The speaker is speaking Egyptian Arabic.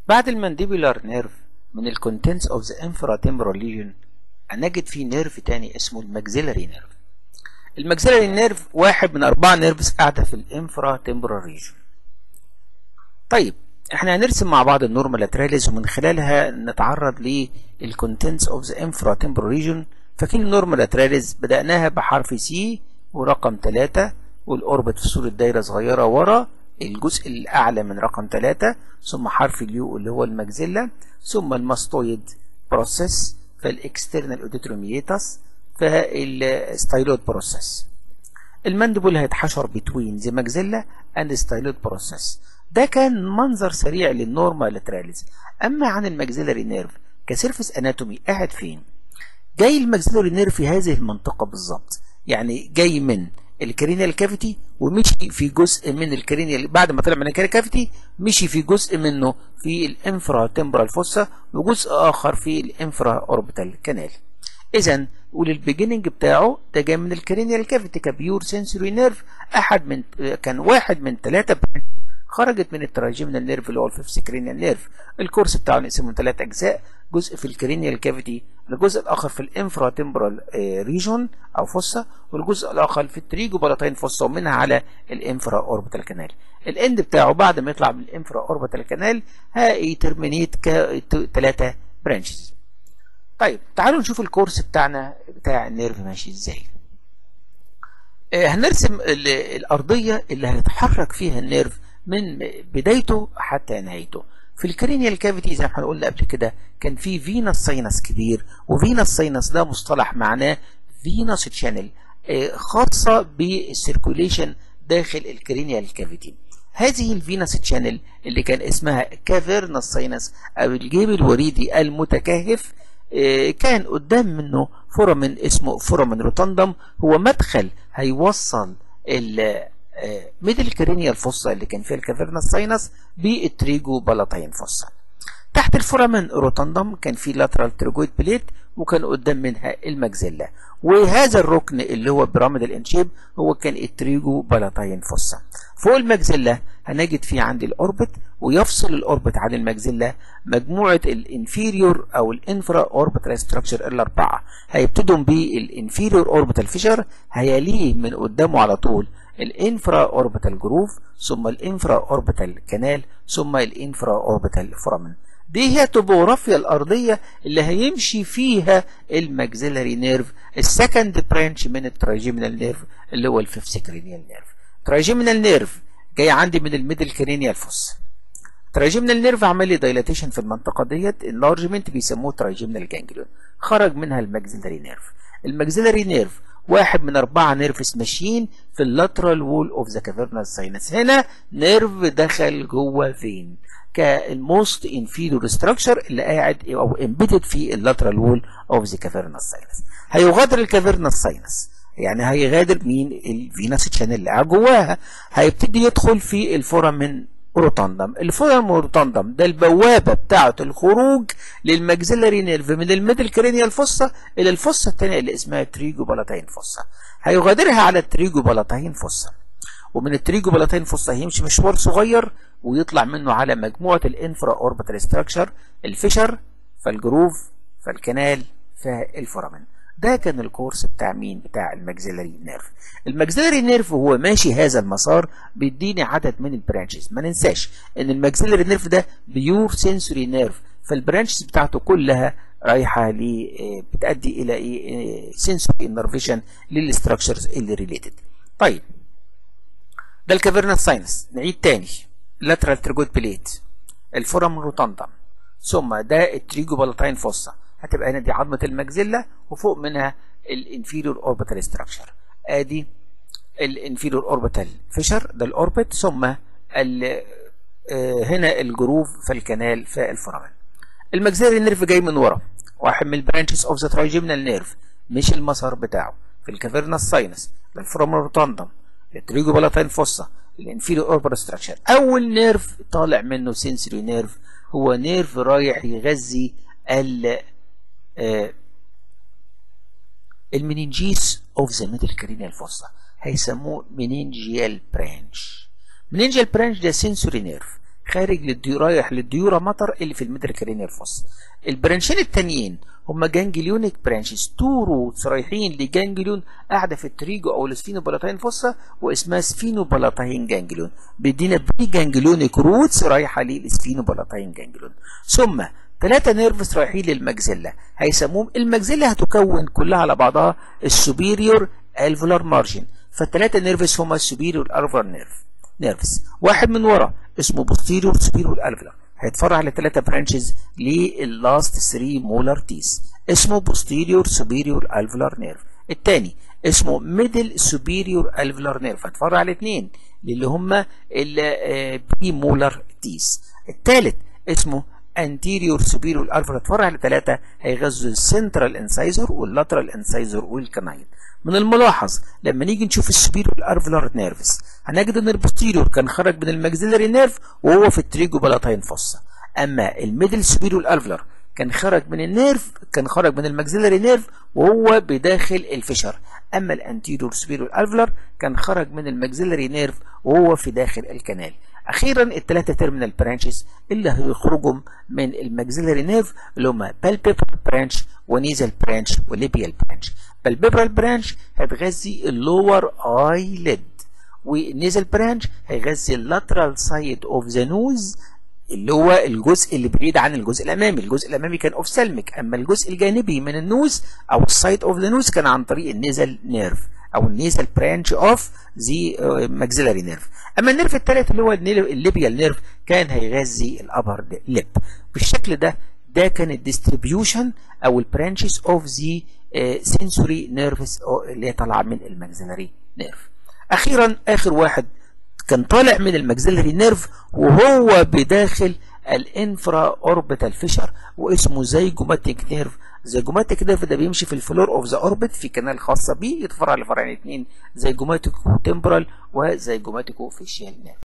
بعد المانديبولار نيرف من الكونتنتس اوف ذا infratemporal ليجن هنجد فيه نيرف تاني اسمه الماكسيلاري نيرف الماكسيلاري نيرف واحد من أربعة نيرفز قاعدة في الانفراتمبرال ريجن طيب احنا هنرسم مع بعض النورمال لاتراليز ومن خلالها نتعرض للكونتنتس اوف ذا انفراتمبرال ريجن فاكرين النورمال لاتراليز بدأناها بحرف سي ورقم 3 والاوربت في صورة دايرة صغيرة ورا الجزء الأعلى من رقم 3 ثم حرف اليو اللي هو المجزلة ثم الماستويد بروسيس فالاكسترنال اوديتروميتاس فالستايلود بروسيس المندبل هيتحشر بتوين ذا مجزلة اند ستايلود بروسيس ده كان منظر سريع للنورمال لاتراليز اما عن المجزلري نيرف كسيرفس اناتومي قاعد فين جاي المجزلري نيرف في هذه المنطقة بالظبط يعني جاي من الكرينيال كافيتي ومشي في جزء من الكرينيال بعد ما طلع من الكرينيال كافيتي مشي في جزء منه في الانفرا تمبرال فوسا وجزء اخر في الانفرا اوربيتال كانال اذا وللبيجيننج بتاعه ده جاي من الكرينيال كافيتي كبيور سنسوري نيرف احد من كان واحد من ثلاثه خرجت من التراجيمنال نيرف اللي هو الفيفث كرينيال نيرف الكورس بتاعه نقسمه ثلاث اجزاء جزء في الكرينيال كافيتي الجزء الاخر في الانفرا تمبرال ريجون او فوسا والجزء الاخر في التريجو بلاتين فوسا ومنها على الانفرا اوربيتال كانال الاند بتاعه بعد ما يطلع من الانفرا اوربيتال كانال هيترمينيت كثلاثه برانشز طيب تعالوا نشوف الكورس بتاعنا بتاع النيرف ماشي ازاي آه هنرسم الارضيه اللي هيتحرك فيها النيرف من بدايته حتى نهايته في الكرينيال كافيتي زي ما احنا قلنا قبل كده كان في فينس ساينس كبير وفينس ساينس ده مصطلح معناه فينس تشانل خاصة بالسيركوليشن داخل الكرينيال كافيتي هذه الفينس تشانل اللي كان اسمها كافيرنس ساينس او الجيب الوريدي المتكهف كان قدام منه فورامين اسمه فورامين روتاندم هو مدخل هيوصل ميدل كرينيال فوسا اللي كان فيها الكافيرنس ساينس بالتريجو بالاتين فوسا تحت الفورامين روتاندم كان في لاترال تريجويد بليت وكان قدام منها المجزلة وهذا الركن اللي هو بيراميدال انشيب هو كان التريجو بالاتين فوسا فوق المجزلة هنجد في عندي الاوربت ويفصل الاوربت عن المجزلة مجموعة الانفيريور او الانفرا اوربيتال ستراكشر الاربعة هيبتدوا بالانفيريور اوربيتال فيشر هيليه من قدامه على طول الانفرا اوربيتال جروف ثم الانفرا اوربيتال كانال ثم الانفرا اوربيتال فورامين دي هي توبوغرافيا الارضيه اللي هيمشي فيها الماكسيلاري نيرف السكند برانش من التراجيمينال نيرف اللي هو الفيفث كرينيال نيرف تراجيمينال نيرف جاي عندي من الميدل كرينيال فوس تراجيمينال نيرف عمل لي دايلاتيشن في المنطقه ديت انلارجمنت بيسموه تراجيمينال جانجليون خرج منها الماكسيلاري نيرف الماكسيلاري نيرف واحد من أربعة نيرفس ماشيين في اللاترال وول اوف ذا كافيرنال ساينس هنا نيرف دخل جوه فين كالموست انفيريور ستراكشر اللي قاعد او امبيدد في اللاترال وول اوف ذا كافيرنال ساينس هيغادر الكافيرنال ساينس يعني هيغادر مين الفينس تشانل اللي قاعد جواها هيبتدي يدخل في الفورامين روتاندم الفورام روتاندم ده البوابه بتاعه الخروج للماكسيلاري نيرف من الميدل كرينيال فوسا الى الفوسا الثانيه اللي اسمها تريجو بالاتين فوسا هيغادرها على التريجو بالاتين فوسا ومن التريجو بالاتين فوسا هيمشي مشوار صغير ويطلع منه على مجموعه الانفرا اوربيتال ستراكشر الفيشر فالجروف فالكنال فالفورامين ده كان الكورس بتاع مين بتاع الماكسيلاري نيرف الماكسيلاري نيرف وهو ماشي هذا المسار بيديني عدد من البرانشز ما ننساش ان الماكسيلاري نيرف ده بيور سنسوري نيرف فالبرانشز بتاعته كلها رايحه ل بتؤدي الى ايه سنسوري انرفيشن للستراكشرز اللي ريليتد طيب ده الكافيرنال ساينس نعيد تاني لاترال تريجويد بليت الفورام روتاندم ثم ده التريجو بالاتين فوسا هتبقى هنا دي عظمة المجزلة وفوق منها الانفيريور اوربيتال ستراكشر ادي الانفيريور اوربيتال فيشر ده الاوربت ثم هنا الجروف في الكنال في الفورامين المجزلة النيرف جاي من ورا واحد من البرانشز اوف ذا ترايجيمنال نيرف مش المسار بتاعه في الكافيرنال ساينس الفورامين روتاندم التريجو بالاتين فوسا الانفيريور اوربيتال ستراكشر اول نيرف طالع منه سنسوري نيرف هو نيرف رايح يغذي ال آه المننجيس اوف ذا ميدل كرينيال فوسا هيسموه مننجيال برانش مننجيال برانش ده سنسوري نيرف خارج للديو رايح للديورا مطر اللي في الميدل كرينيال فوس البرانشين التانيين هما جانجليونيك برانشز تو روتس رايحين لجانجليون قاعده في التريجو او السفينوبالاتين فوسا واسمها سفينوبالاتين جانجليون بيدينا بري جانجليونيك روتس رايحه للسفينوبالاتين جانجليون ثم ثلاثة نيرفس رايحين للمجزلة هيسموهم المجزلة هتكون كلها على بعضها السوبيريور الفولار مارجن فالثلاثة نيرفس هما السوبيريور الفولار نيرف نيرفس واحد من ورا اسمه بوستيريور سوبيريور الفولار هيتفرع لثلاثة برانشز لللاست 3 مولار تيس اسمه بوستيريور سوبيريور الفولار نيرف الثاني اسمه ميدل سوبيريور الفولار نيرف هتفرع لاثنين اللي هما البري مولار تيس الثالث اسمه anterior superior alveolar اتفرع لثلاثة هيغذوا السنترال انسايزر واللاترال انسايزر والكناين من الملاحظ لما نيجي نشوف السوبيريور الفولار نيرفز هنجد ان البوستيريور كان خرج من الماكسيلاري نيرف وهو في التريجو بلاتين فوسا اما الميدل سوبيريور الفولار كان خرج من النيرف كان خرج من الماكسيلاري نيرف وهو بداخل الفشر اما الانتيريور سوبيريور الفولار كان خرج من الماكسيلاري نيرف وهو في داخل الكنال اخيرا الثلاثه تيرمينال برانشز اللي هيخرجوا من الماكسيلاري نيرف اللي هم بالبيبرال برانش ونيزل برانش وليبيال برانش بالبيبرال برانش هتغذي اللور اي ليد والنيزل برانش هيغذي اللاترال سايد اوف ذا نوز اللي هو الجزء اللي بعيد عن الجزء الامامي الجزء الامامي كان اوف سلمك اما الجزء الجانبي من النوز او السايد اوف ذا نوز كان عن طريق النيزل نيرف او النيزل برانش اوف ذا ماكسيلاري نيرف اما النيرف الثالث اللي هو الليبيال نيرف كان هيغذي الابر ليب بالشكل ده ده كان الديستريبيوشن او البرانشز اوف ذا سنسوري نيرفز اللي هي طالعه من الماكسيلاري نيرف اخيرا اخر واحد كان طالع من الماكسيلاري نيرف وهو بداخل الانفرا اوربيتال فيشر واسمه زيجوماتيك نيرف زيجوماتيك نيرف ده بيمشي في الفلور اوف ذا اوربت في كنال خاصه بيه يتفرع لفرعين اثنين زيجوماتيكو تمبرال وزيجوماتيكو فيشيال نيرف